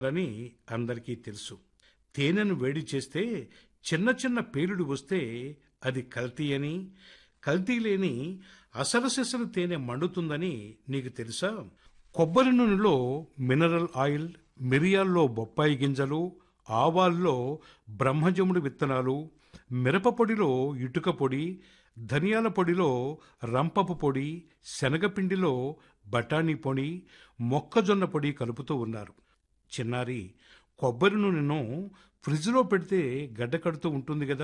అని అందరికీ తెలుసు తేనెను వేడి చేస్తే చిన్న చిన్న పేలుడు వస్తే అది కల్తీ అని కల్తీ లేని అసలు సిసలు తేనె మండుతుందని నీకు తెలుసా కొబ్బరి నూనెలో మినరల్ ఆయిల్ మిరియాల్లో బొప్పాయి గింజలు ఆవాల్లో బ్రహ్మజముడు విత్తనాలు మిరప పొడిలో ఇటుక పొడి ధనియాల పొడిలో రంపపు పొడి శనగపిండిలో బఠానీ పొడి మొక్కజొన్న పొడి కలుపుతూ ఉన్నారు చిన్నారి కొబ్బరి నూనెను ఫ్రిడ్జ్లో పెడితే గడ్డ కడుతూ ఉంటుంది కదా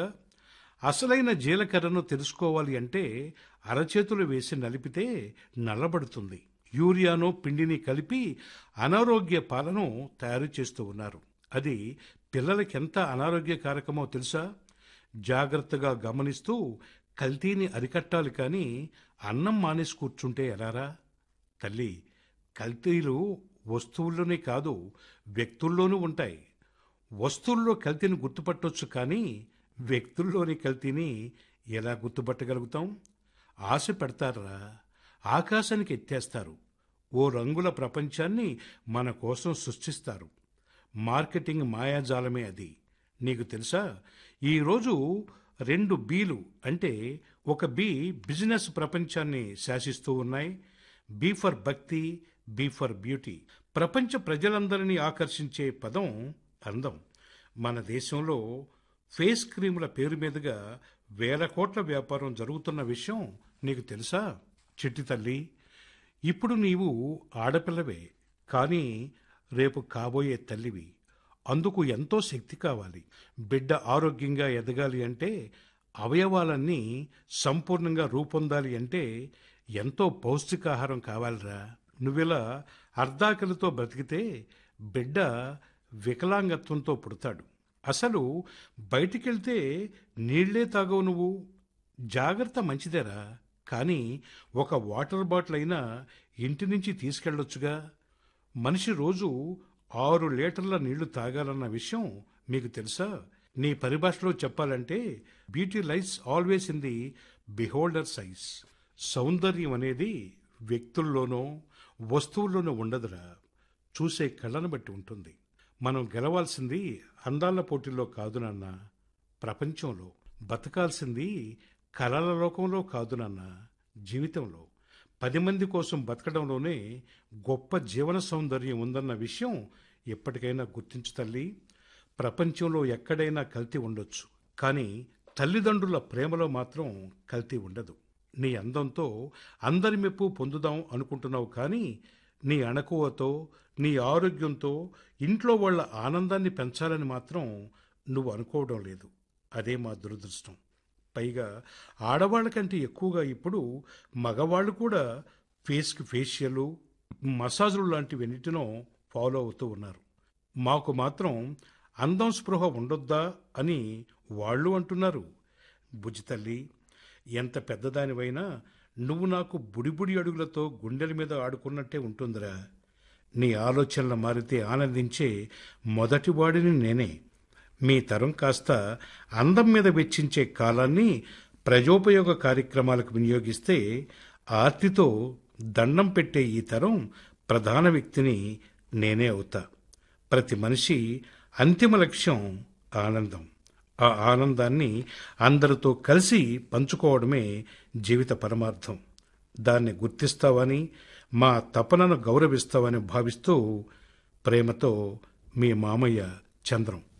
అసలైన జీలకర్రను తెలుసుకోవాలి అంటే అరచేతులు వేసి నలిపితే నల్లబడుతుంది యూరియాను పిండిని కలిపి అనారోగ్య పాలను తయారు చేస్తూ ఉన్నారు అది పిల్లలకెంత అనారోగ్యకారకమో తెలుసా జాగ్రత్తగా గమనిస్తూ కల్తీని అరికట్టాలి కానీ అన్నం మానేసి కూర్చుంటే ఎలారా తల్లి కల్తీలు వస్తువుల్లోనే కాదు వ్యక్తుల్లోనూ ఉంటాయి వస్తువుల్లో కల్తీని గుర్తుపట్టొచ్చు కానీ వ్యక్తుల్లోని కల్తీని ఎలా గుర్తుపట్టగలుగుతాం ఆశ పెడతారా ఆకాశానికి ఎత్తేస్తారు ఓ రంగుల ప్రపంచాన్ని మన కోసం సృష్టిస్తారు మార్కెటింగ్ మాయాజాలమే అది నీకు తెలుసా ఈరోజు రెండు బీలు అంటే ఒక బీ బిజినెస్ ప్రపంచాన్ని శాసిస్తూ ఉన్నాయి B for bhakti B for beauty ప్రపంచ ప్రజలందరినీ ఆకర్షించే పదం అందం మన దేశంలో ఫేస్ క్రీముల పేరు మీదుగా వేల కోట్ల వ్యాపారం జరుగుతున్న విషయం నీకు తెలుసా చిట్టి తల్లి ఇప్పుడు నీవు ఆడపిల్లవే కానీ రేపు కాబోయే తల్లివి అందుకు ఎంతో శక్తి కావాలి బిడ్డ ఆరోగ్యంగా ఎదగాలి అంటే అవయవాలన్నీ సంపూర్ణంగా రూపొందాలి అంటే ఎంతో పౌష్టికాహారం కావాలిరా నువ్విలా అర్ధాకలితో బ్రతికితే బిడ్డ వికలాంగత్వంతో పుడతాడు అసలు బయటికెళ్తే నీళ్లే తాగవు నువ్వు జాగ్రత్త మంచిదేరా కానీ ఒక వాటర్ బాటిల్ అయినా ఇంటి నుంచి తీసుకెళ్ళొచ్చుగా మనిషి రోజు ఆరు లీటర్ల నీళ్లు తాగాలన్న విషయం మీకు తెలుసా నీ పరిభాషలో చెప్పాలంటే beauty lies always in the beholder says సౌందర్యం అనేది వ్యక్తుల్లోనో వస్తువుల్లోనో ఉండదురా చూసే కళ్ళను బట్టి ఉంటుంది మనం గెలవాల్సింది అందాల పోటీల్లో కాదు నాన్న ప్రపంచంలో బతకాల్సింది కళల లోకంలో కాదు నాన్న జీవితంలో పది మంది కోసం బతకడంలోనే గొప్ప జీవన సౌందర్యం ఉందన్న విషయం ఎప్పటికైనా గుర్తించు తల్లి ప్రపంచంలో ఎక్కడైనా కల్తీ ఉండొచ్చు కానీ తల్లిదండ్రుల ప్రేమలో మాత్రం కల్తీ ఉండదు నీ అందంతో అందరి మెప్పు పొందుదాం అనుకుంటున్నావు కానీ నీ అణకువతో నీ ఆరోగ్యంతో ఇంట్లో వాళ్ళ ఆనందాన్ని పెంచాలని మాత్రం నువ్వు అనుకోవడం లేదు అదే మా దురదృష్టం పైగా ఆడవాళ్ళ కంటే ఎక్కువగా ఇప్పుడు మగవాళ్ళు కూడా ఫేస్కి ఫేషియల్ మసాజులు లాంటివన్నిటినో ఫాలో అవుతూ ఉన్నారు మాకు మాత్రం అందం స్పృహ ఉండొద్దా అని వాళ్ళు అంటున్నారు బుజ్జితల్లి ఎంత పెద్దదానివైనా నువ్వు నాకు బుడిబుడి అడుగులతో గుండెల మీద ఆడుకున్నట్టే ఉంటుందిరా నీ ఆలోచనలు మారితే ఆనందించే మొదటివాడిని నేనే మీ తరం కాస్త అందం మీద వెచ్చించే కాలాన్ని ప్రజోపయోగ కార్యక్రమాలకు వినియోగిస్తే ఆర్తితో దండం పెట్టే ఈ తరం ప్రధాన వ్యక్తిని నేనే అవుతా ప్రతి మనిషి అంతిమ లక్ష్యం ఆనందం ఆ ఆనందాన్ని అందరితో కలిసి పంచుకోవడమే జీవిత పరమార్థం దాన్ని గుర్తిస్తావని మా తపనను గౌరవిస్తావని భావిస్తూ ప్రేమతో మీ మామయ్య చంద్రం